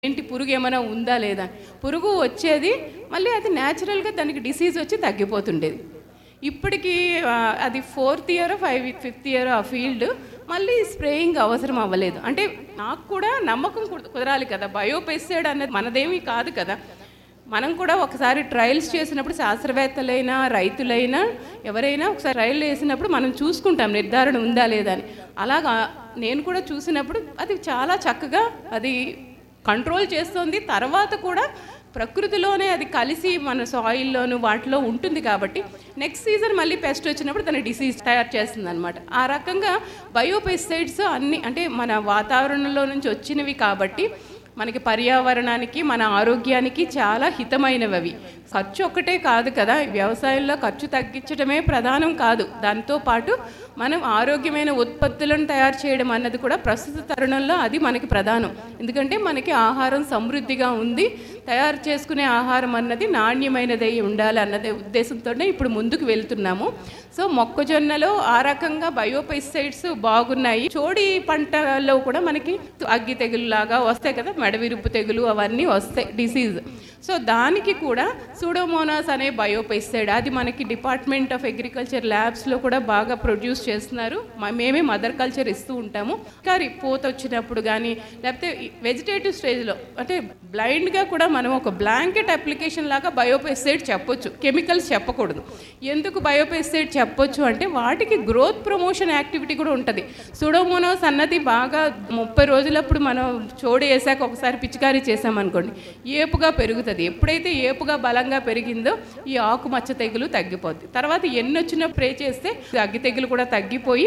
ఏంటి పురుగు ఏమైనా ఉందా లేదా పురుగు వచ్చేది మళ్ళీ అది న్యాచురల్గా దానికి డిసీజ్ వచ్చి తగ్గిపోతుండేది ఇప్పటికీ ఆ, అది fourth year five fifth year ఆ ఫీల్డ్ మళ్ళీ స్ప్రేయింగ్ అవసరం అవ్వలేదు అంటే నాకు కూడా నమ్మకం కుద- కుదరాలి కదా బయోపెస్టిసైడ్ అన్నది మనదేమీ కాదు కదా మనం కూడా ఒకసారి ట్రయల్స్ చేసినప్పుడు శాస్త్రవేత్తలైనా రైతులైనా ఎవరైనా ఒకసారి ట్రయల్ చేసినప్పుడు మనం చూసుకుంటాం నిర్ధారణ ఉందా లేదా అని అలాగా నేను కూడా చూసినప్పుడు అది చాలా చక్కగా అది కంట్రోల్ చేస్తుంది తర్వాత కూడా ప్రకృతిలోనే అది కలిసి మన సాయిల్లోను వాటిలో ఉంటుంది కాబట్టి నెక్స్ట్ సీజన్ మళ్ళీ పెస్ట్ వచ్చినప్పుడు తన డిసీజ్ తయారు చేస్తుంది అనమాట ఆ రకంగా బయోపెస్టిసైడ్స్ అన్ని అంటే మన వాతావరణంలో నుంచి వచ్చినవి కాబట్టి మనకి పర్యావరణానికి మన ఆరోగ్యానికి చాలా హితమైనవి అవి ఖర్చు ఒక్కటే కాదు కదా వ్యవసాయంలో ఖర్చు తగ్గించడమే ప్రధానం కాదు దాంతో పాటు మనం ఆరోగ్యమైన ఉత్పత్తులను తయారు చేయడం అన్నది కూడా ప్రస్తుత తరుణంలో అది మనకి ప్రధానం ఎందుకంటే మనకి ఆహారం సమృద్ధిగా ఉంది తయారు చేసుకునే ఆహారం అన్నది నాణ్యమైనదై ఉండాలి అన్నదే ఉద్దేశంతోనే ఇప్పుడు ముందుకు వెళ్తున్నాము సో మొక్కజొన్నలో ఆ రకంగా బయోపెస్టిసైడ్స్ బాగున్నాయి చోడి పంటలో కూడా మనకి అగ్గి తెగులు లాగా వస్తాయి కదా మెడవిరుపు తెగులు అవన్నీ వస్తాయి డిసీజ్ సో దానికి కూడా సూడోమోనాస్ అనే బయోపెస్టిసైడ్ అది మనకి డిపార్ట్మెంట్ ఆఫ్ అగ్రికల్చర్ ల్యాబ్స్లో కూడా బాగా ప్రొడ్యూస్ చేస్తున్నారు మ- మేమే మదర్ కల్చర్ ఇస్తూ ఉంటాము కానీ పూత వచ్చినప్పుడు కానీ లేకపోతే వెజిటేటివ్ స్టేజ్లో అంటే బ్లైండ్గా కూడా మనం ఒక బ్లాంకెట్ అప్లికేషన్ లాగా బయోపెస్టిసైడ్ చెప్పొచ్చు కెమికల్స్ చెప్పకూడదు ఎందుకు బయోపెస్టిసైడ్ చెప్పొచ్చు అంటే వాటికి గ్రోత్ ప్రమోషన్ యాక్టివిటీ కూడా ఉంటుంది సుడోమోనోస్ అన్నది బాగా ముప్పై రోజులప్పుడు మనం చోడు వేసాక ఒకసారి పిచికారీ చేసామనుకోండి ఏపుగా పెరుగుతుంది ఎప్పుడైతే ఏపుగా బలంగా పెరిగిందో ఈ ఆకుమచ్చ తెగులు తగ్గిపోద్ది తర్వాత ఎన్ని వచ్చినా స్ప్రే చేస్తే అగ్గి తెగులు కూడా తగ్గిపోయి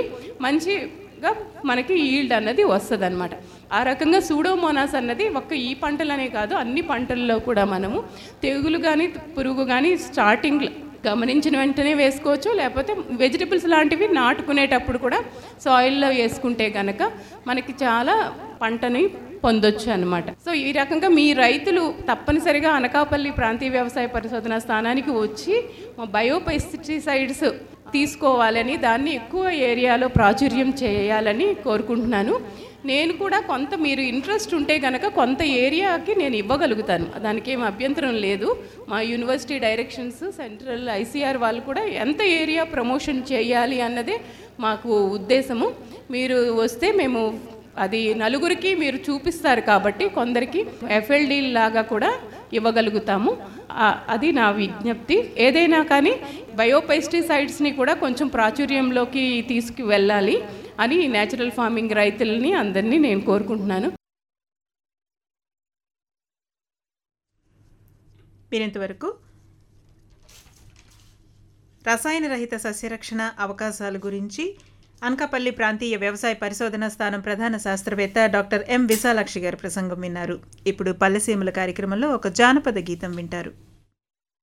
మంచిగా మనకి ఈల్డ్ అన్నది వస్తుంది అనమాట ఆ రకంగా సూడోమోనాస్ అన్నది ఒక్క ఈ పంటలనే కాదు అన్ని పంటల్లో కూడా మనము తెగులు కానీ పురుగు కానీ స్టార్టింగ్ గమనించిన వెంటనే వేసుకోవచ్చు లేకపోతే వెజిటబుల్స్ లాంటివి నాటుకునేటప్పుడు కూడా సాయిల్లో వేసుకుంటే కనుక మనకి చాలా పంటని పొందొచ్చు అనమాట సో ఈ రకంగా మీ రైతులు తప్పనిసరిగా అనకాపల్లి ప్రాంతీయ వ్యవసాయ పరిశోధన స్థానానికి వచ్చి మా బయోపెస్టిసైడ్స్ తీసుకోవాలని దాన్ని ఎక్కువ ఏరియాలో ప్రాచుర్యం చేయాలని కోరుకుంటున్నాను నేను కూడా కొంత మీరు ఇంట్రెస్ట్ ఉంటే కనుక కొంత ఏరియాకి నేను ఇవ్వగలుగుతాను దానికి ఏం అభ్యంతరం లేదు మా యూనివర్సిటీ డైరెక్షన్స్ సెంట్రల్ ఐసీఆర్ వాళ్ళు కూడా ఎంత ఏరియా ప్రమోషన్ చేయాలి అన్నదే మాకు ఉద్దేశము మీరు వస్తే మేము అది నలుగురికి మీరు చూపిస్తారు కాబట్టి కొందరికి ఎఫ్ఎల్డి లాగా కూడా ఇవ్వగలుగుతాము ఆ- అది నా విజ్ఞప్తి ఏదైనా కానీ బయోపెస్టిసైడ్స్ని కూడా కొంచెం ప్రాచుర్యంలోకి తీసుకు వెళ్ళాలి అని నేచురల్ ఫార్మింగ్ రైతులని అందరినీ నేను కోరుకుంటున్నాను మీరింతవరకు రసాయన రహిత సస్యరక్షణ అవకాశాల గురించి అనకాపల్లి ప్రాంతీయ వ్యవసాయ పరిశోధనా స్థానం ప్రధాన శాస్త్రవేత్త డాక్టర్ ఎం విశాలాక్షి గారి ప్రసంగం విన్నారు ఇప్పుడు పల్లెసీమల కార్యక్రమంలో ఒక జానపద గీతం వింటారు